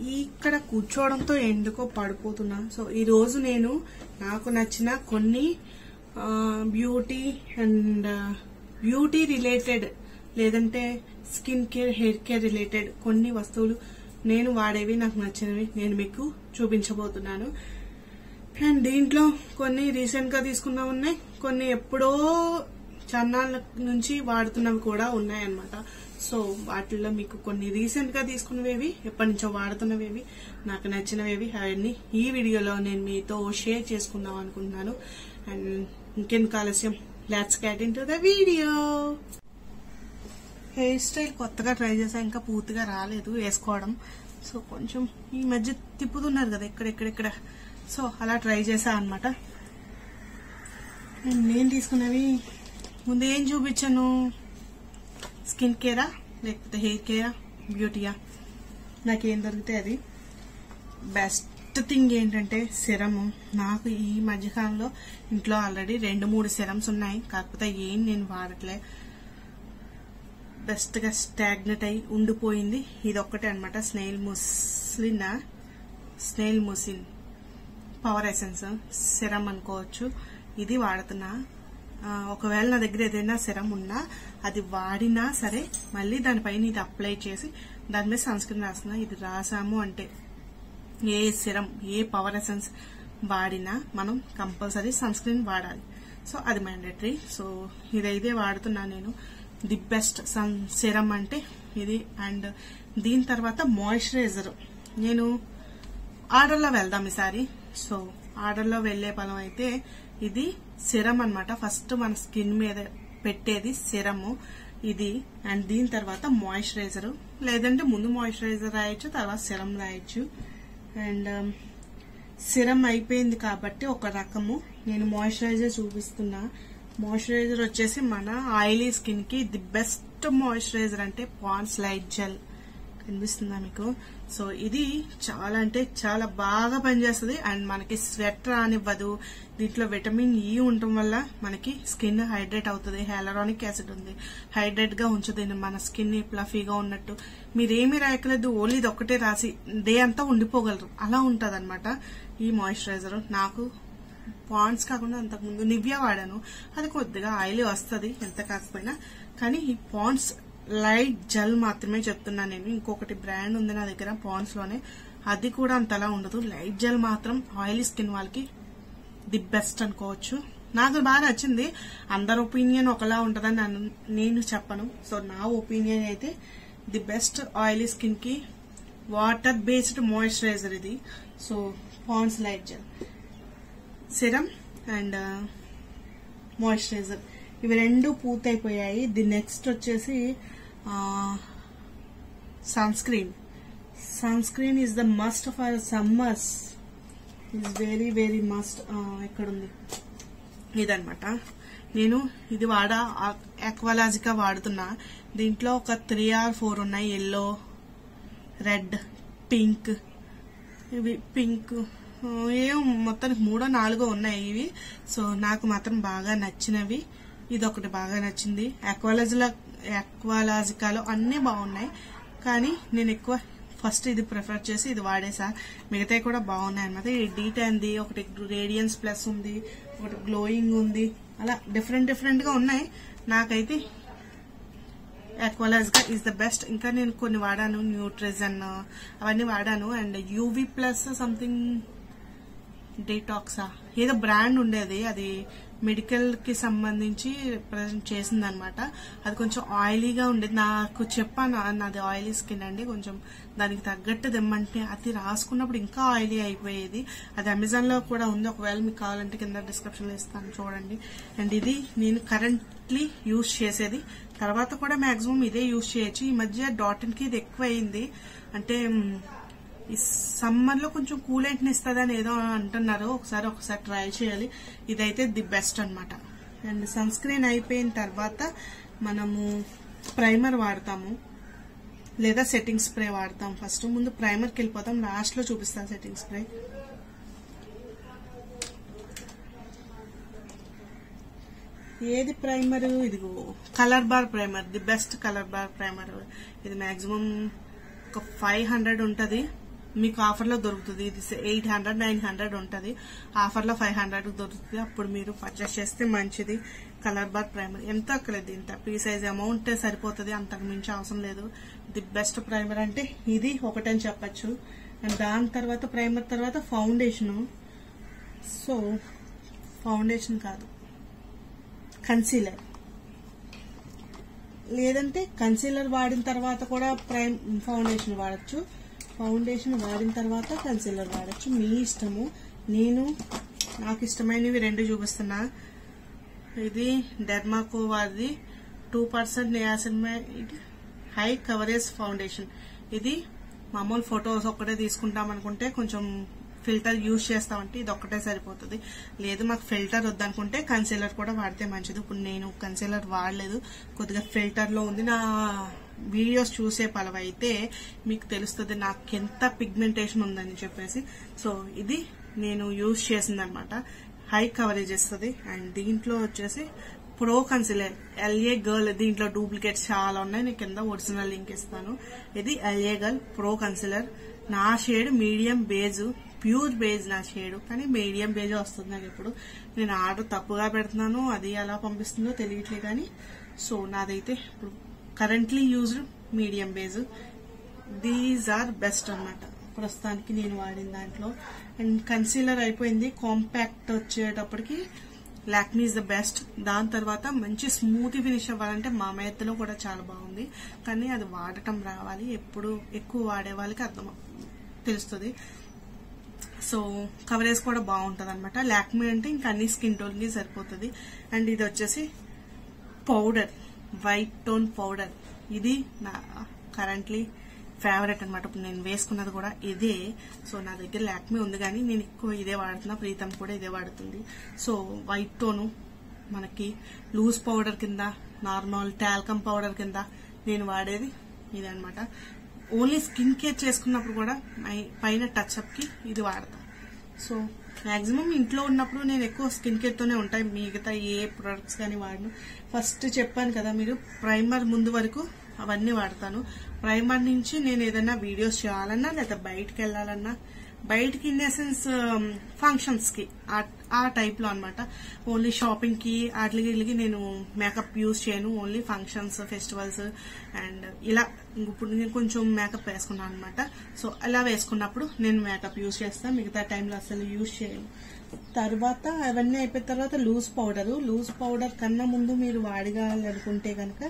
ఇక్కడ కూర్చోవడంతో ఎందుకో పడిపోతున్నా సో ఈ రోజు నేను నాకు నచ్చిన కొన్ని బ్యూటీ అండ్ బ్యూటీ రిలేటెడ్ లేదంటే skin care hair care related కొన్ని వస్తువులు నేను వాడేవి నాకు నచ్చినవి నేను మీకు చూపించబోతున్నాను అండ్ దీంట్లో కొన్ని రీసెంట్ గా తీసుకున్నవి ఉన్నాయి కొన్ని ఎప్పుడో చన్నాళ్ళ నుంచి వాడుతున్నవి కూడా ఉన్నాయన్నమాట సో వాటిల్లో మీకు కొన్ని రీసెంట్ గా తీసుకున్నవేవి ఎప్పటి నుంచో వాడుతున్నవేవి నాకు నచ్చినవేవి అవన్నీ ఈ వీడియోలో నేను మీతో షేర్ చేసుకుందాం అనుకుంటున్నాను అండ్ ఇంకెందుకు ఆలస్యం let's get into the video hair style కొత్తగా ట్రై చేసా ఇంకా పూర్తిగా రాలేదు వేసుకోవడం సో కొంచెం ఈ మధ్య తిప్పుతున్నారు కదా ఎక్కడెక్కడెక్కడ సో అలా ట్రై చేసా అనమాట నేను తీసుకున్నవి ముందు ఏం చూపించాను స్కిన్ కేరా లేకపోతే హెయిర్ కేరా బ్యూటీయా నాకేం దొరికితే అది బెస్ట్ థింగ్ ఏంటంటే సిరము నాకు ఈ మధ్యకాలంలో ఇంట్లో ఆల్రెడీ రెండు మూడు సిరమ్స్ ఉన్నాయి కాకపోతే ఏం నేను వాడట్లే బెస్ట్ గా స్టాగ్నెట్ అయి ఉండిపోయింది ఇది ఒక్కటే అనమాట snail muslin snail mucin power essence serum అనుకోవచ్చు ఇది వాడుతున్నా ఆ, ఒకవేళ నా దగ్గర ఏదైనా సిరం ఉన్నా అది వాడినా సరే మళ్ళీ దానిపైన ఇది అప్లై చేసి దాని మీద సన్ స్క్రీన్ రాస్తున్నా ఇది రాసాము అంటే ఏ సిరం ఏ పవర్ ఎసెన్స్ వాడినా మనం కంపల్సరీ సన్ స్క్రీన్ వాడాలి సో అది మ్యాండేటరీ సో ఇదైతే వాడుతున్నా నేను ది బెస్ట్ సన్ సిరం అంటే ఇది అండ్ దీని తర్వాత మాయిశ్చరైజర్ నేను ఆర్డర్లో వెళ్దాం ఈసారి సో ఆర్డర్లో వెళ్లే పలం అయితే ఇది సిరం అన్నమాట ఫస్ట్ మన స్కిన్ మీద పెట్టేది సిరము ఇది అండ్ దీని తర్వాత మాయిశ్చరైజర్ లేదంటే ముందు మాయిశ్చరైజర్ రాయొచ్చు తర్వాత సిరం రాయొచ్చు అండ్ సిరం అయిపోయింది కాబట్టి ఒక రకము నేను మాయిశ్చరైజర్ చూపిస్తున్నా మాయిశ్చరైజర్ వచ్చేసి మన ఆయిలీ స్కిన్ కి ది బెస్ట్ మాయిశ్చరైజర్ అంటే పాన్స్ లైట్ జెల్ కనిపిస్తుందా మీకు సో ఇది చాలా అంటే చాలా బాగా పనిచేస్తుంది అండ్ మనకి స్వెట్ రానివ్వదు దీంట్లో విటమిన్ ఈ ఉండటం వల్ల మనకి స్కిన్ హైడ్రేట్ అవుతుంది హైలరానిక్ యాసిడ్ ఉంది హైడ్రేట్ గా ఉంచుతుంది మన స్కిన్ ప్లఫీగా ఉన్నట్టు మీరేమీ రాయకలేదు ఓన్లీ ఇది ఒక్కటే రాసి డే అంతా ఉండిపోగలరు అలా ఉంటది ఈ మాయిశ్చరైజర్ నాకు పాండ్స్ కాకుండా అంతకుముందు నివ్యా వాడాను అది కొద్దిగా ఆయిల్ వస్తుంది ఎంత కాకపోయినా కానీ ఈ పాండ్స్ లైట్ జెల్ మాత్రమే చెప్తున్నా నేను ఇంకొకటి బ్రాండ్ ఉంది నా దగ్గర పాండ్స్ లోనే అది కూడా అంతలా ఉండదు లైట్ జెల్ మాత్రం ఆయిలీ స్కిన్ వాళ్ళకి ది బెస్ట్ అనుకోవచ్చు నాకు బాగా నచ్చింది అందరి ఒపీనియన్ ఒకలా ఉంటుందని నన్ను- నేను చెప్పను సో నా ఒపీనియన్ అయితే ది బెస్ట్ ఆయిలీ స్కిన్ కి వాటర్ బేస్డ్ మాయిశ్చరైజర్ ఇది so Pond's light gel serum and moisturiser ఇవి రెండు పూర్తయిపోయాయి ది నెక్స్ట్ వచ్చేసి sunscreen sunscreen is the must for summers is very very must ఎక్కడుంది ఇదనమాట నేను ఇది వాడా ఎక్వలాజికా వాడుతున్నా దీంట్లో ఒక త్రీ ఆర్ ఫోర్ ఉన్నాయి ఎల్లో రెడ్ పింక్ ఇవి పింక్ ఆ, ఏం మొత్తానికి మూడో నాలుగో ఉన్నాయి ఇవి సో నాకు మాత్రం బాగా నచ్చినవి ఇది ఒకటి బాగా నచ్చింది అక్వాలజిలా అక్వాలాజికాలో అన్నీ బాగున్నాయి కానీ నేను ఎక్కువ ఫస్ట్ ఇది ప్రిఫర్ చేసి ఇది వాడేసా మిగతాయి కూడా బాగున్నాయి అనమాట ఈ డీటెన్ది ఒకటి రేడియన్స్ ప్లస్ ఉంది ఒకటి గ్లోయింగ్ ఉంది అలా డిఫరెంట్ డిఫరెంట్ గా ఉన్నాయి నాకైతే అక్వాలాజ్గా ఈజ్ ద బెస్ట్ ఇంకా నేను కొన్ని వాడాను న్యూట్రిజన్ అవన్నీ వాడాను అండ్ యూవి ప్లస్ సంథింగ్ డేటాక్సా ఏదో బ్రాండ్ ఉండేది అది మెడికల్ కి సంబంధించి రిప్రజెంట్ చేసింది అనమాట అది కొంచెం ఆయిలీగా ఉండేది నాకు చెప్పాను "ఆ, నాది ఆయిలీ స్కిన్ అండి కొంచెం దానికి తగ్గట్టు తెమ్మంటే అది రాసుకున్నప్పుడు ఇంకా ఆయిలీ అయిపోయేది అది అమెజాన్ లో కూడా ఉంది ఒకవేళ మీకు కావాలంటే కింద డిస్క్రిప్షన్ లో ఇస్తాను చూడండి అండ్ ఇది నేను కరెంట్లీ యూజ్ చేసేది తర్వాత కూడా మాక్సిమం ఇదే యూజ్ చేయొచ్చు ఈ మధ్య డాట్ కి ఇది ఎక్కువ అయింది అంటే మ్, ఈ సమ్మర్ లో కొంచెం కూలెంట్ ఇస్తుందని ఏదో అంటున్నారు ఒకసారి ఒకసారి ట్రై చేయాలి ఇదైతే ది బెస్ట్ అన్నమాట అండ్ సన్ స్క్రీన్ అయిపోయిన తర్వాత మనము ప్రైమర్ వాడతాము లేదా సెట్టింగ్ స్ప్రే వాడతాం ఫస్ట్ ముందు ప్రైమర్కి వెళ్ళిపోతాం లాస్ట్ లో చూపిస్తాను సెట్టింగ్ స్ప్రే ఏది ప్రైమర్ ఇదిగో colour bar primer the best colour bar primer ఇది మాక్సిమం ఒక ఫైవ్ హండ్రెడ్ ఉంటది మీకు ఆఫర్లో దొరుకుతుంది ఇది ఎయిట్ హండ్రెడ్ నైన్ హండ్రెడ్ ఉంటుంది ఆఫర్లో ఫైవ్ హండ్రెడ్ దొరుకుతుంది అప్పుడు మీరు పర్చేస్ చేస్తే మంచిది కలర్ బార్ ప్రైమర్ ఎంత అక్కలేదు ఇంత పీ సైజ్ అమౌంట్ సరిపోతుంది అంతకు మించి అవసరం లేదు ది బెస్ట్ ప్రైమర్ అంటే ఇది ఒకటని చెప్పచ్చు అండ్ దాని తర్వాత ప్రైమర్ తర్వాత ఫౌండేషను సో ఫౌండేషన్ కాదు కన్సీలర్ లేదంటే కన్సీలర్ వాడిన తర్వాత కూడా ప్రైమ్ ఫౌండేషన్ వాడచ్చు ఫౌండేషన్ వాడిన తర్వాత కన్సీలర్ వాడచ్చు మీ ఇష్టము నేను నాకు ఇష్టమైనవి రెండు చూపిస్తున్నా ఇది డెర్మాకోవాది two percent niacinamide high coverage foundation ఇది మామూలు ఫొటోస్ ఒక్కటే తీసుకుంటాం అనుకుంటే కొంచెం ఫిల్టర్ యూజ్ చేస్తామంటే ఇది ఒక్కటే సరిపోతుంది లేదు మాకు ఫిల్టర్ వద్దనుకుంటే కన్సీలర్ కూడా వాడితే మంచిది ఇప్పుడు నేను కన్సీలర్ వాడలేదు కొద్దిగా ఫిల్టర్ లో ఉంది నా వీడియోస్ చూసే పలవైతే మీకు తెలుస్తుంది నాకు ఎంత పిగ్మెంటేషన్ ఉందని చెప్పేసి సో ఇది నేను యూజ్ చేసిందనమాట హై కవరేజ్ ఇస్తుంది అండ్ దీంట్లో వచ్చేసి ప్రో కన్సిలర్ ఎల్ఏ గర్ల్ దీంట్లో డూప్లికేట్స్ చాలా ఉన్నాయి నేను కింద ఒరిజినల్ లింక్ ఇస్తాను ఇది ఎల్ఏ గర్ల్ ప్రో కన్సిలర్ నా shade medium beige pure beige నా షేడ్ కానీ మీడియం బేజ్ వస్తుంది నాకు ఇప్పుడు నేను ఆర్డర్ తప్పుగా పెడుతున్నాను అది ఎలా పంపిస్తుందో తెలియట్లేదు కానీ సో నాదైతే ఇప్పుడు currently used medium beige these are best అన్నమాట ప్రస్తుతానికి నేను వాడిన దాంట్లో అండ్ కన్సీలర్ అయిపోయింది కాంపాక్ట్ వచ్చేటప్పటికి లాక్మీ ఇస్ ద బెస్ట్ దాని తర్వాత మంచి స్మూత్ ఫినిష్ అవ్వాలంటే మా మేత్తలో కూడా చాలా బాగుంది కానీ అది వాడటం రావాలి ఎప్పుడు ఎక్కువ వాడే వాళ్ళకి అర్థం తెలుస్తుంది సో కవరేజ్ కూడా బాగుంటుంది అనమాట లాక్మీ అంటే ఇంకా అన్ని స్కిన్ టోన్కి సరిపోతుంది అండ్ ఇది వచ్చేసి పౌడర్ వైట్ టోన్ పౌడర్ ఇది నా కరెంట్లీ ఫేవరెట్ అనమాట ఇప్పుడు నేను వేసుకున్నది కూడా ఇదే సో నా దగ్గర లాక్మీ ఉంది కానీ నేను ఎక్కువ ఇదే వాడుతున్నా ప్రీతం కూడా ఇదే వాడుతుంది సో వైట్ టోను మనకి లూజ్ పౌడర్ కింద నార్మల్ టాల్కమ్ పౌడర్ కింద నేను వాడేది ఇదనమాట ఓన్లీ స్కిన్ కేర్ చేసుకున్నప్పుడు కూడా మై- పైన టచ్ అప్ కి ఇది వాడతాం సో మాక్సిమం ఇంట్లో ఉన్నప్పుడు నేను ఎక్కువ స్కిన్ కేర్ తోనే ఉంటాయి మిగతా ఏ ప్రొడక్ట్స్ కానీ వాడను ఫస్ట్ చెప్పాను కదా మీరు ప్రైమర్ ముందు వరకు అవన్నీ వాడతాను ప్రైమర్ నుంచి నేను ఏదైనా వీడియోస్ చేయాలన్నా లేదా బయటకు వెళ్ళాలన్నా బయటకి ఇన్ ఎసెన్స్ ఫంక్షన్స్ కి ఆ- ఆ టైప్ లో అనమాట ఓన్లీ షాపింగ్ కి వాటికి వీటికి నేను మేకప్ యూజ్ చేయను ఓన్లీ ఫంక్షన్స్ ఫెస్టివల్స్ అండ్ ఇలా ఇప్పుడు నేను కొంచెం మేకప్ వేసుకున్నాను అనమాట సో అలా వేసుకున్నప్పుడు నేను మేకప్ యూజ్ చేస్తాను మిగతా టైంలో అసలు యూజ్ చేయను తర్వాత అవన్నీ అయిపోయిన తర్వాత లూజ్ పౌడర్ లూజ్ పౌడర్ కన్నా ముందు మీరు వాడగాలనుకుంటే కనుక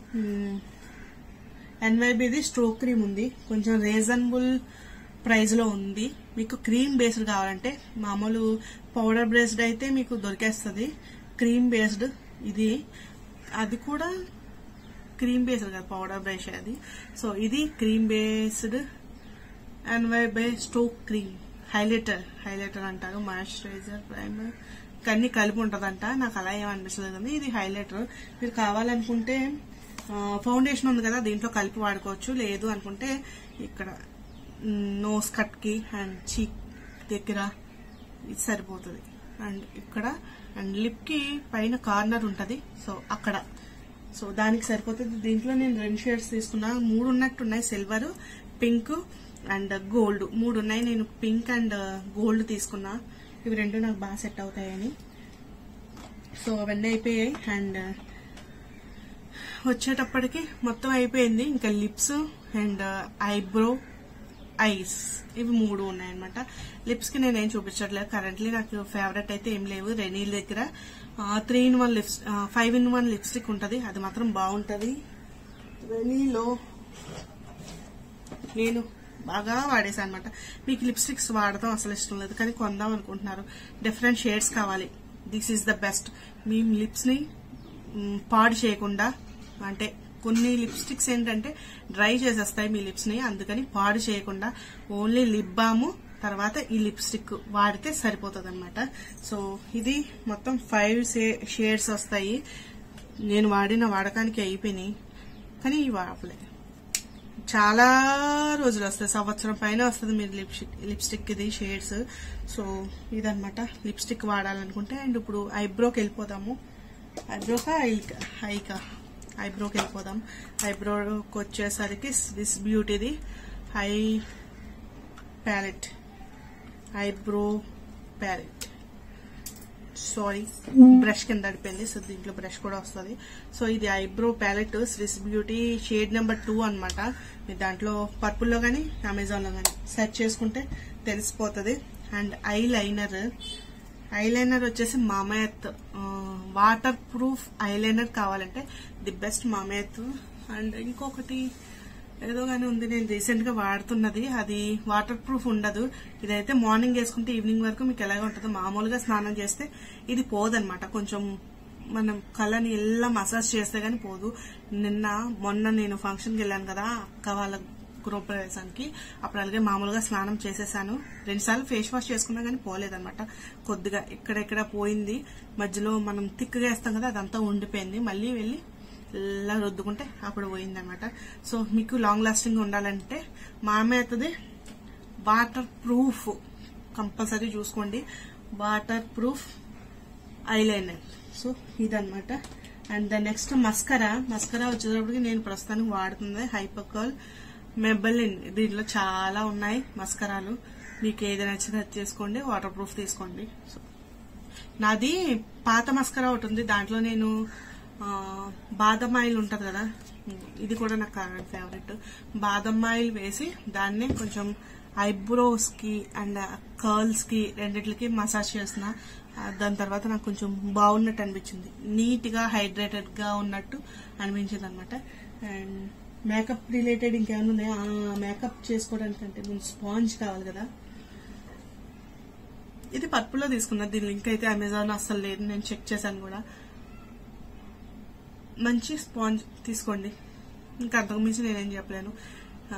ఎన్వైబిది స్ట్రోక్ క్రీమ్ ఉంది కొంచెం రీజనబుల్ ప్రైస్ లో ఉంది మీకు క్రీమ్ బేస్డ్ కావాలంటే మామూలు పౌడర్ బేస్డ్ అయితే మీకు దొరికేస్తుంది క్రీమ్ బేస్డ్ ఇది అది కూడా క్రీమ్ బేస్డ్ కాదు పౌడర్ బ్రష్ అది సో ఇది cream based NY bae stroke cream highlighter highlighter అంటారు మాయిశ్చరైజర్ ప్రైమర్ అన్ని కలిపి ఉంటదంట నాకు అలా ఏమనిపిస్తుంది కానీ ఇది హైలైటర్ మీరు కావాలనుకుంటే ఫౌండేషన్ ఉంది కదా దీంట్లో కలిపి వాడుకోవచ్చు లేదు అనుకుంటే ఇక్కడ నోస్ కట్ కి అండ్ చీక్ దగ్గర ఇది సరిపోతుంది అండ్ ఇక్కడ అండ్ లిప్ కి పైన కార్నర్ ఉంటది సో అక్కడ సో దానికి సరిపోతుంది దీంట్లో నేను రెండు షేడ్స్ తీసుకున్నా మూడు ఉన్నట్టు ఉన్నాయి సిల్వర్ పింక్ అండ్ గోల్డ్ మూడు ఉన్నాయి నేను పింక్ అండ్ గోల్డ్ తీసుకున్నా ఇవి రెండు నాకు బాగా సెట్ అవుతాయని సో అవన్నీ అయిపోయాయి అండ్ వచ్చేటప్పటికి మొత్తం అయిపోయింది ఇంకా లిప్స్ అండ్ ఐబ్రో ఐస్ ఇవి మూడు ఉన్నాయన్నమాట లిప్స్ కి నేనేం చూపించట్లేదు కరెంట్లీ నాకు ఫేవరెట్ అయితే ఏం లేవు రెనీల్ దగ్గర three in one lips five in one lipstick ఉంటది అది మాత్రం బాగుంటది రెనీలో నేను బాగా వాడేసాను అనమాట మీకు లిప్స్టిక్స్ వాడదాం అసలు ఇష్టం లేదు కానీ కొందాం అనుకుంటున్నారు డిఫరెంట్ షేడ్స్ కావాలి దిస్ ఈస్ ద బెస్ట్ మీ లిప్స్ ని మ్, పాడు చేయకుండా అంటే కొన్ని లిప్స్టిక్స్ ఏంటంటే డ్రై చేసేస్తాయి మీ లిప్స్ ని అందుకని పాడు చేయకుండా ఓన్లీ లిప్ బాము తర్వాత ఈ లిప్స్టిక్ వాడితే సరిపోతుంది అనమాట సో ఇది మొత్తం ఫైవ్ షేడ్స్ వస్తాయి నేను వాడిన వాడకానికి అయిపోయినాయి కానీ ఇవి వాడలే చాలా రోజులు వస్తాయి సంవత్సరం పైన వస్తుంది మీరు లిప్స్టిక్ లిప్స్టిక్ ఇది షేడ్స్ సో ఇదనమాట లిప్స్టిక్ వాడాలనుకుంటే అండ్ ఇప్పుడు ఐబ్రోకి వెళ్ళిపోదాము ఐబ్రోకా ఐకా ఐకా ఐబ్రోకి వెళ్ళిపోదాం ఐబ్రోకి వచ్చేసరికి స్విస్ బ్యూటీది high palette eyebrow palette sorry brush కింద అడిపోయింది సో దీంట్లో బ్రష్ కూడా వస్తుంది సో ఇది eyebrow palette Swiss beauty shade number two అనమాట మీరు దాంట్లో పర్పుల్ లో కానీ అమెజాన్ లో కానీ సెర్చ్ చేసుకుంటే తెలిసిపోతుంది and eyeliner eyeliner వచ్చేసి Mamaearth waterproof eyeliner కావాలంటే ది బెస్ట్ మామయత్ అండ్ ఇంకొకటి ఏదో కానీ ఉంది నేను రీసెంట్ గా వాడుతున్నది అది వాటర్ ప్రూఫ్ ఉండదు ఇదైతే మార్నింగ్ వేసుకుంటే ఈవినింగ్ వరకు మీకు ఎలాగ ఉంటుందో మామూలుగా స్నానం చేస్తే ఇది పోదన్నమాట కొంచెం మనం కళ్ళని ఎలా మసాజ్ చేస్తే గానీ పోదు నిన్న మొన్న నేను ఫంక్షన్కి వెళ్ళాను కదా అక్క వాళ్ళ గృహప్రవేశానికి అప్పుడు అలాగే మామూలుగా స్నానం చేసేసాను రెండుసార్లు ఫేస్ వాష్ చేసుకున్నా కానీ పోలేదన్నమాట కొద్దిగా ఇక్కడెక్కడ పోయింది మధ్యలో మనం తిక్కగా వేస్తాం కదా అదంతా ఉండిపోయింది మళ్ళీ వెళ్ళి ఇలా రుద్దుకుంటే అప్పుడు పోయిందనమాట సో మీకు లాంగ్ లాస్టింగ్ ఉండాలంటే మా అమ్మ అవుతుంది వాటర్ ప్రూఫ్ కంపల్సరీ చూసుకోండి వాటర్ ప్రూఫ్ ఐలైనర్ సో ఇదనమాట and the next mascara mascara వచ్చేటప్పటికి నేను ప్రస్తుతానికి వాడుతుంది హైపర్కల్ మెబలిన్ దీంట్లో చాలా ఉన్నాయి మస్కరాలు మీకు ఏది నచ్చితే అది తీసుకోండి వాటర్ ప్రూఫ్ తీసుకోండి సో నాది పాత మస్కరా ఒకటి ఉంది దాంట్లో నేను ఆ, బాదం ఆయిల్ ఉంటది కదా ఇది కూడా నాకు ఫేవరెట్ బాదం ఆయిల్ వేసి దాన్ని కొంచెం ఐబ్రోస్ కి అండ్ కర్ల్స్ కి రెండిట్లకి మసాజ్ చేసిన ఆ, దాని తర్వాత నాకు కొంచెం బాగున్నట్టు అనిపించింది నీట్ గా హైడ్రేటెడ్ గా ఉన్నట్టు అనిపించింది అనమాట అండ్ మేకప్ రిలేటెడ్ ఇంకేమైనా ఉన్నాయా మేకప్ చేసుకోవడానికి అంటే ముందు స్పాంజ్ కావాలి కదా ఇది పర్పుల్ లో తీసుకున్నా దీని లింక్ అయితే అమెజాన్ అస్సలు లేదు నేను చెక్ చేశాను కూడా మంచి స్పాంజ్ తీసుకోండి ఇంకా అంతకు మించి నేనేం చెప్పలేను ఆ,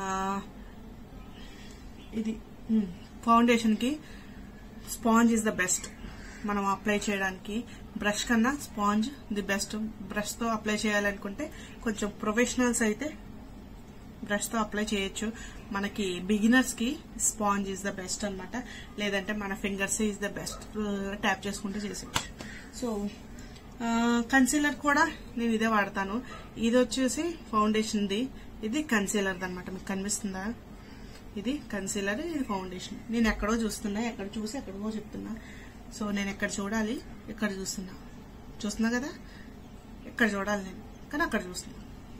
ఇది ఫౌండేషన్ కి స్పాంజ్ ఇస్ ద బెస్ట్ మనం అప్లై చేయడానికి బ్రష్ కన్నా స్పాంజ్ ది బెస్ట్ బ్రష్ తో అప్లై చేయాలనుకుంటే కొంచెం ప్రొఫెషనల్స్ అయితే బ్రష్ తో అప్లై చేయొచ్చు మనకి బిగినర్స్ కి స్పాంజ్ ఇస్ ద బెస్ట్ అన్నమాట లేదంటే మన fingers is the best tap చేసుకుంటూ చేసేయచ్చు సో కన్సీలర్ కూడా నేను ఇదే వాడతాను ఇది వచ్చేసి ఫౌండేషన్ ది ఇది కన్సీలర్ అనమాట మీకు కనిపిస్తుందా ఇది కన్సీలర్ ఇది ఫౌండేషన్ నేను ఎక్కడో చూస్తున్నా ఎక్కడ చూసి ఎక్కడికో చెప్తున్నా సో నేను ఎక్కడ చూడాలి ఎక్కడ చూస్తున్నా చూస్తున్నా కదా ఎక్కడ చూడాలి నేను కానీ అక్కడ చూస్తున్నా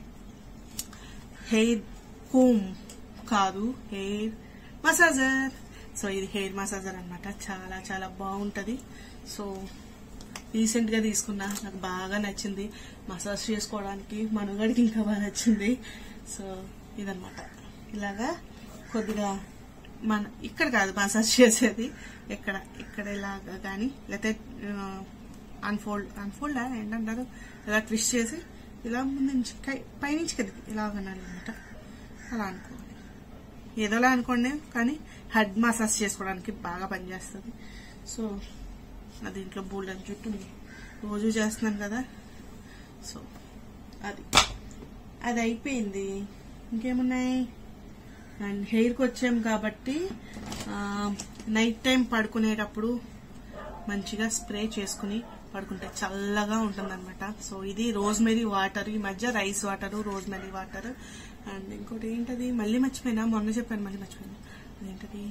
హెయిర్ కోమ్ కాదు హెయిర్ మసాజర్ సో ఇది హెయిర్ మసాజర్ అన్నమాట చాలా చాలా బాగుంటది సో రీసెంట్ గా తీసుకున్నా నాకు బాగా నచ్చింది మసాజ్ చేసుకోవడానికి మనుగడికి ఇంకా బాగా నచ్చింది సో ఇదన్నమాట ఇలాగా కొద్దిగా మన ఇక్కడ కాదు మసాజ్ చేసేది ఇక్కడ ఇక్కడ ఇలాగా కానీ లేకపోతే అన్ఫోల్డ్ అన్ఫోల్డ్ ఏంటంటారు ఇలా ట్విస్ట్ చేసి ఇలా ముందు నుంచి కై- పైనుంచి కిందకి ఇలా అనమాట అలా అనుకోవాలి ఏదోలా అనుకోండి కానీ హెడ్ మసాజ్ చేసుకోవడానికి బాగా పనిచేస్తుంది సో నా దీంట్లో బోల్డ్ జుట్టు ఉంది. రోజు చేస్తున్నాను కదా సో అది అది అయిపోయింది ఇంకేమున్నాయి అండ్ హెయిర్కి వచ్చాం కాబట్టి నైట్ టైం పడుకునేటప్పుడు మంచిగా స్ప్రే చేసుకుని పడుకుంటే చల్లగా ఉంటుందన్నమాట సో ఇది రోజ్మెరీ వాటర్ ఈ మధ్య rice water rosemary water and ఇంకోటి ఏంటది మళ్ళీ మర్చిపోయినా మొన్న చెప్పాను మళ్ళీ మర్చిపోయినా అదేంటది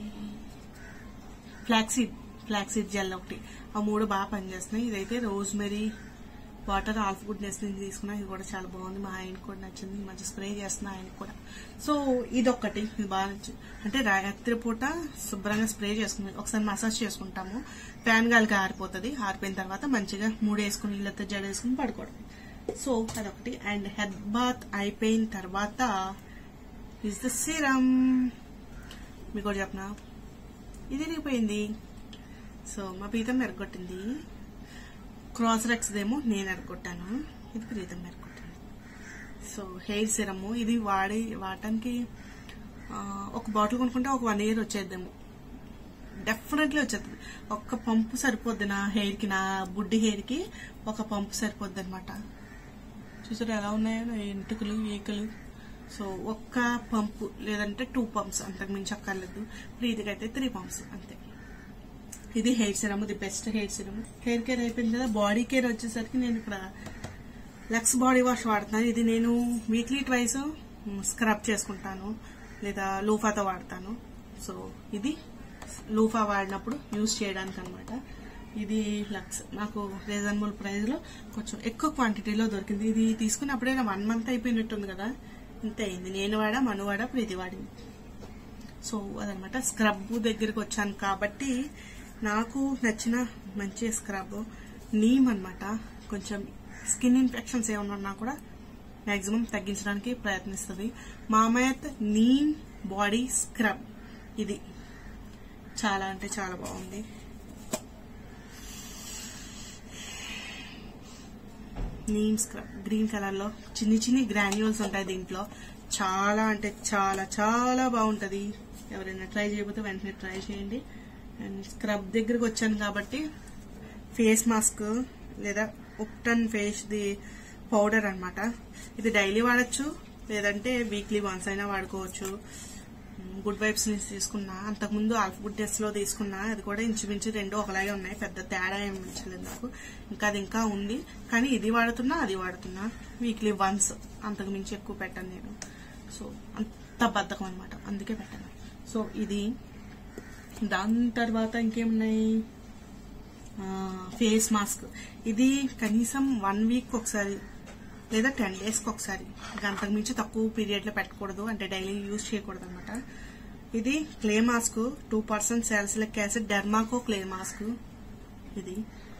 ఫ్లాక్సీడ్ ఫ్లాక్సీడ్ జెల్ ఒకటి ఆ మూడు బాగా పనిచేస్తున్నాయి ఇదైతే రోజ్మెరీ వాటర్ ఆల్ఫ్ గుడ్నెస్ నుంచి తీసుకున్నా ఇది కూడా చాలా బాగుంది మా ఆయనకు కూడా నచ్చింది ఈ మధ్య స్ప్రే చేస్తున్నా ఆయనకు కూడా సో ఇదొక్కటి ఇది బాగా నచ్చింది అంటే రాత్రి పూట శుభ్రంగా స్ప్రే చేసుకుని ఒకసారి మసాజ్ చేసుకుంటాము ఫ్యాన్ గాలికి ఆరిపోతుంది ఆరిపోయిన తర్వాత మంచిగా మూడు వేసుకుని ఇళ్ళతో జడ వేసుకుని పడుకోవడం సో అదొకటి అండ్ హెడ్ బాత్ అయిపోయిన తర్వాత ఇస్ ద సిరమ్ మీకు కూడా చెప్పనా ఇది ఇరిగిపోయింది సో మా పీతం ఎరగొట్టింది క్రాస్ రెక్స్ దేమో నేను ఎరగొట్టాను ఇది ప్రీతం ఎరగొట్టింది సో హెయిర్ సిరమ్ ఇది వాడి వాడటానికి ఆ, ఒక బాటిల్ కొనుక్కుంటే ఒక వన్ ఇయర్ వచ్చేద్దేమో డెఫినెట్లీ వచ్చేస్తుంది ఒక్క పంపు సరిపోద్ది నా హెయిర్ కి నా బుడ్డి హెయిర్ కి ఒక పంపు సరిపోద్ది అనమాట చూసారు ఎలా ఉన్నాయో నా ఎంటుకలు ఈకలు సో ఒక్క పంపు లేదంటే టూ పంప్స్ అంతకు మించి అక్కర్లేదు ప్రీతికైతే త్రీ పంప్స్ అంతే ఇది hair serum the best hair serum hair care అయిపోయింది కదా బాడీ కేర్ వచ్చేసరికి నేను ఇక్కడ లక్స్ బాడీ వాష్ వాడుతున్నాను ఇది నేను వీక్లీ ట్వైస్ స్క్రబ్ చేసుకుంటాను లేదా లూఫాతో వాడతాను సో ఇది లూఫా వాడినప్పుడు యూజ్ చేయడానికి అనమాట ఇది లక్స్ నాకు రీజనబుల్ ప్రైస్ లో కొంచెం ఎక్కువ క్వాంటిటీలో దొరికింది ఇది తీసుకున్నప్పుడే వన్ మంత్ అయిపోయినట్టుంది కదా ఇంత అయింది నేను వాడా మను వాడా ప్రీతి వాడింది సో అదనమాట స్క్రబ్ దగ్గరికి వచ్చాను కాబట్టి నాకు నచ్చిన మంచి స్క్రబ్ నీమ్ అన్నమాట కొంచెం స్కిన్ ఇన్ఫెక్షన్స్ ఏమన్నా ఉన్నా కూడా మాక్సిమం తగ్గించడానికి ప్రయత్నిస్తుంది మామయత్ నీమ్ బాడీ స్క్రబ్ ఇది చాలా అంటే చాలా బాగుంది నీమ్ స్క్రబ్ గ్రీన్ కలర్ లో చిన్ని చిన్ని గ్రాన్యూల్స్ ఉంటాయి దీంట్లో చాలా అంటే చాలా చాలా బాగుంటది ఎవరైనా ట్రై చేయకపోతే వెంటనే ట్రై చేయండి అండ్ స్క్రబ్ దగ్గరకు వచ్చాను కాబట్టి ఫేస్ మాస్క్ లేదా ఉప్టన్ ఫేస్ ది పౌడర్ అన్నమాట ఇది డైలీ వాడచ్చు లేదంటే వీక్లీ వన్స్ అయినా వాడుకోవచ్చు గుడ్ వైబ్స్ నుంచి తీసుకున్నా అంతకుముందు ఆల్ఫబుడ్ డేస్ లో తీసుకున్నా అది కూడా ఇంచుమించు రెండు ఒకలాగే ఉన్నాయి పెద్ద తేడా ఏం అనిపించలేదు నాకు ఇంకా అది ఇంకా ఉంది కానీ ఇది వాడుతున్నా అది వాడుతున్నా వీక్లీ వన్స్ అంతకు మించి ఎక్కువ పెట్టను నేను సో అంత బద్ధకం అనమాట అందుకే పెట్టాను సో ఇది దాని తర్వాత ఇంకేమున్నాయి ఫేస్ మాస్క్ ఇది కనీసం వన్ వీక్ ఒకసారి లేదా టెన్ డేస్కి ఒకసారి ఇక అంతకు మించి తక్కువ పీరియడ్ లో పెట్టకూడదు అంటే డైలీ యూజ్ చేయకూడదు అనమాట ఇది clay mask two percent salicylic acid Dermaco clay mask ఇది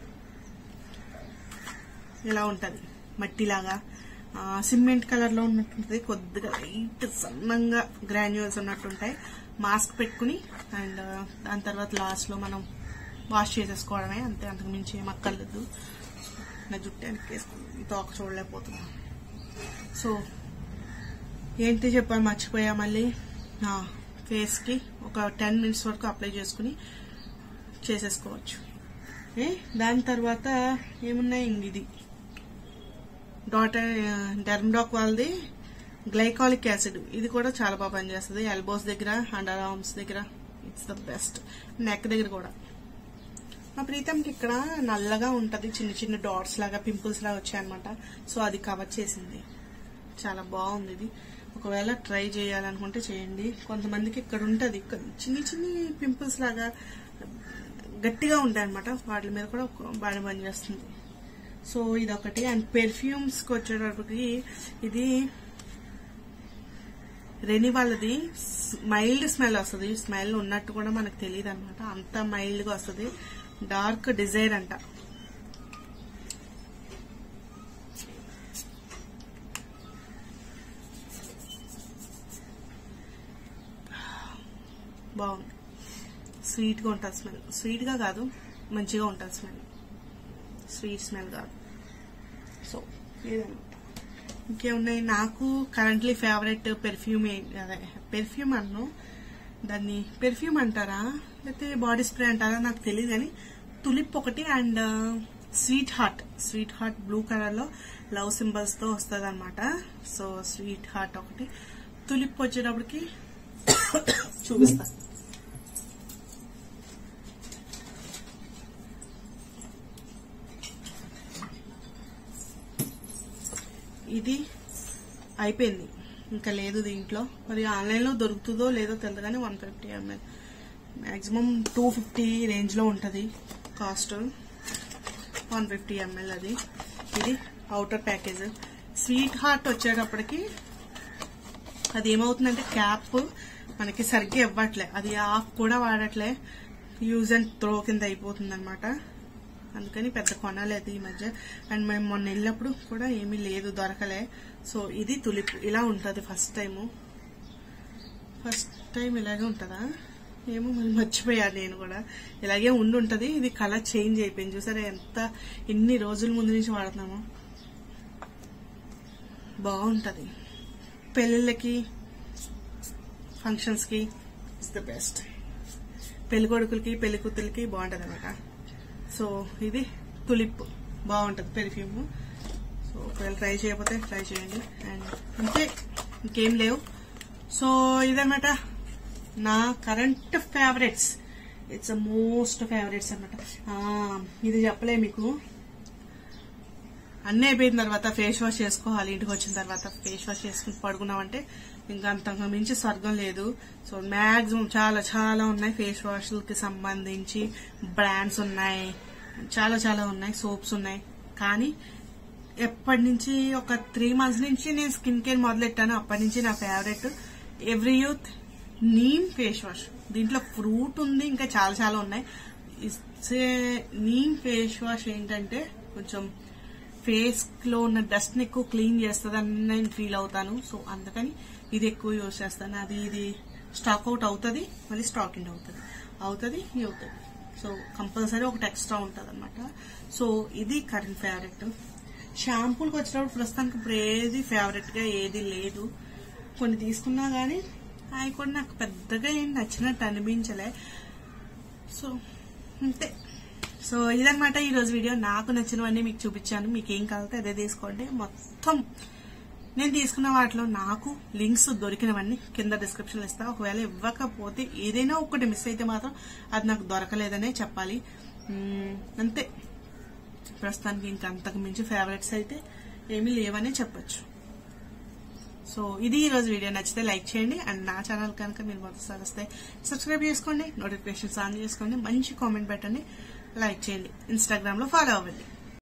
ఇలా ఉంటది మట్టిలాగా సిమెంట్ కలర్ లో ఉన్నట్టుంటది కొద్దిగా లైట్ సన్నంగా గ్రాన్యువల్స్ ఉన్నట్టుంటాయి మాస్క్ పెట్టుకుని అండ్ దాని తర్వాత లాస్ట్ లో మనం వాష్ చేసేసుకోవడమే అంతే అంతకు మించి ఏం అక్కర్లేదు నా జుట్టు వెనక్కేసుకుని తోక చూడలేకపోతున్నా సో ఏంటి చెప్పాను మర్చిపోయా మళ్ళీ నా ఫేస్ కి ఒక టెన్ మినిట్స్ వరకు అప్లై చేసుకుని చేసేసుకోవచ్చు ఏ దాని తర్వాత ఏమున్నాయి ఇంక ఇది డాటర్ డెర్మడాక్ వాళ్ళది గ్లైకాలిక్ యాసిడ్ ఇది కూడా చాలా బాగా పనిచేస్తుంది ఎల్బోస్ దగ్గర అండర్ ఆర్మ్స్ దగ్గర ఇట్స్ ద బెస్ట్ నెక్ దగ్గర కూడా మా ప్రీతంకి ఇక్కడ నల్లగా ఉంటది చిన్న చిన్న డాట్స్ లాగా పింపుల్స్ లాగా వచ్చాయన్నమాట సో అది కవర్ చేసింది చాలా బాగుంది ఇది ఒకవేళ ట్రై చేయాలనుకుంటే చేయండి కొంతమందికి ఇక్కడ ఉంటది ఇక్కడ చిన్ని చిన్ని పింపుల్స్ లాగా గట్టిగా ఉంటాయి అనమాట వాటి మీద కూడా బాగా పనిచేస్తుంది సో ఇదొకటి అండ్ పెర్ఫ్యూమ్స్ కి వచ్చేటప్పటికి ఇది రెని వాళ్ళది మైల్డ్ స్మెల్ వస్తుంది స్మెల్ ఉన్నట్టు కూడా మనకు తెలియదు అనమాట అంత మైల్డ్ గా వస్తుంది డార్క్ డిజైర్ అంట బాగుంది స్వీట్ గా ఉంటుంది స్మెల్ స్వీట్ గా కాదు మంచిగా ఉంటుంది స్మెల్ స్వీట్ స్మెల్ కాదు సో ఇదన్నమాట ఇంకేమున్నాయి నాకు కరెంట్లీ ఫేవరెట్ పెర్ఫ్యూమ్ అదే పెర్ఫ్యూమ్ అన్ను దాన్ని పెర్ఫ్యూమ్ అంటారా లేకపోతే బాడీ స్ప్రే అంటారా నాకు తెలియదు కానీ తులిప్ ఒకటి and sweet heart sweet heart blue colour లో లవ్ సింబల్స్ తో వస్తుంది అనమాట సో స్వీట్ హార్ట్ ఒకటి తులిప్ వచ్చేటప్పటికి చూపిస్తా ఇది అయిపోయింది ఇంకా లేదు దీంట్లో మరి ఆన్లైన్ లో దొరుకుతుందో లేదో తెలియదు కానీ one fifty ML maximum two fifty range లో ఉంటది కాస్ట్ వన్ ఫిఫ్టీ ఎంఎల్ అది ఇది అవుటర్ ప్యాకేజ్ స్వీట్ హార్ట్ వచ్చేటప్పటికి అది ఏమవుతుందంటే క్యాప్ మనకి సరిగ్గా ఇవ్వట్లే అది ఆఫ్ కూడా వాడట్లే యూజ్ అండ్ త్రో కింద అయిపోతుంది అనమాట అందుకని పెద్ద కొనలేదు ఈ మధ్య అండ్ మేము మొన్న వెళ్ళినప్పుడు కూడా ఏమీ లేదు దొరకలే సో ఇది తులిప్ ఇలా ఉంటది ఫస్ట్ టైము ఫస్ట్ టైం ఇలాగే ఉంటుందా ఏమో మళ్ళీ మర్చిపోయాను నేను కూడా ఇలాగే ఉండి ఉంటది ఇది కలర్ చేంజ్ అయిపోయింది చూసారా ఎంత ఎన్ని రోజుల ముందు నుంచి వాడుతున్నామో బాగుంటది పెళ్ళిళ్ళకి ఫంక్షన్స్ కి ఇస్ ద బెస్ట్ పెళ్లి కొడుకులకి పెళ్లి కూతురికి బాగుంటది అనమాట సో ఇది తులిప్ బాగుంటది పెర్ఫ్యూమ్ సో ఒకవేళ ట్రై చేయకపోతే ట్రై చేయండి అండ్ అంతే ఇంకేం లేవు సో ఇదనమాట నా current favourites it's most favourites అనమాట ఇది చెప్పలే మీకు అన్నీ అయిపోయిన తర్వాత ఫేస్ వాష్ చేసుకోవాలి ఇంటికి వచ్చిన తర్వాత ఫేస్ వాష్ చేసుకుని పడుకున్నామంటే ఇంకా అంతకు మించి స్వర్గం లేదు సో మాక్సిమం చాలా చాలా ఉన్నాయి ఫేస్ వాష్లకి సంబంధించి బ్రాండ్స్ ఉన్నాయి చాలా చాలా ఉన్నాయి సోప్స్ ఉన్నాయి కానీ ఎప్పటి నుంచి ఒక త్రీ మంత్స్ నుంచి నేను స్కిన్ కేర్ మొదలెట్టాను అప్పటి నుంచి నా favourite Everyuth neem face wash దీంట్లో ఫ్రూట్ ఉంది ఇంకా చాలా చాలా ఉన్నాయి ఇట్స్ నీమ్ ఫేస్ వాష్ ఏంటంటే కొంచెం ఫేస్ లో ఉన్న డస్ట్ ని ఎక్కువ క్లీన్ చేస్తుంది అని నేను ఫీల్ అవుతాను సో అందుకని ఇది ఎక్కువ యూజ్ చేస్తాను అది ఇది స్టాక్ అవుట్ అవుతుంది మళ్ళీ స్టాక్ ఇన్ అవుతుంది అవుతుంది ఇది అవుతుంది సో కంపల్సరీ ఒకటి ఎక్స్ట్రా ఉంటుంది అనమాట సో ఇది కరెంట్ ఫేవరెట్ షాంపూలకు వచ్చినప్పుడు ప్రస్తుతానికి ఇప్పుడు ఏది ఫేవరెట్ గా ఏది లేదు కొన్ని తీసుకున్నా గానీ అవి కూడా నాకు పెద్దగా ఏం నచ్చినట్టు అనిపించలే సో అంతే సో ఇదనమాట ఈ రోజు వీడియో నాకు నచ్చినవన్నీ మీకు చూపించాను మీకు ఏం కావాలంటే అదే తీసుకోండి మొత్తం నేను తీసుకున్న వాటిలో నాకు లింక్స్ దొరికినవన్నీ కింద డిస్క్రిప్షన్ లో ఇస్తా ఒకవేళ ఇవ్వకపోతే ఏదైనా ఒకటి మిస్ అయితే మాత్రం అది నాకు దొరకలేదనే చెప్పాలి మ్మ్, అంతే ప్రస్తుతానికి ఇంకా అంతకు మించి ఫేవరెట్స్ అయితే ఏమీ లేవనే చెప్పొచ్చు సో ఇది ఈ రోజు వీడియో నచ్చితే లైక్ చేయండి అండ్ నా ఛానల్ కనుక మీరు మొదటిసారి వస్తే సబ్స్క్రైబ్ చేసుకోండి నోటిఫికేషన్స్ ఆన్ చేసుకోండి మంచి కామెంట్ పెట్టండి లైక్ చేయండి ఇన్స్టాగ్రామ్ లో ఫాలో అవ్వండి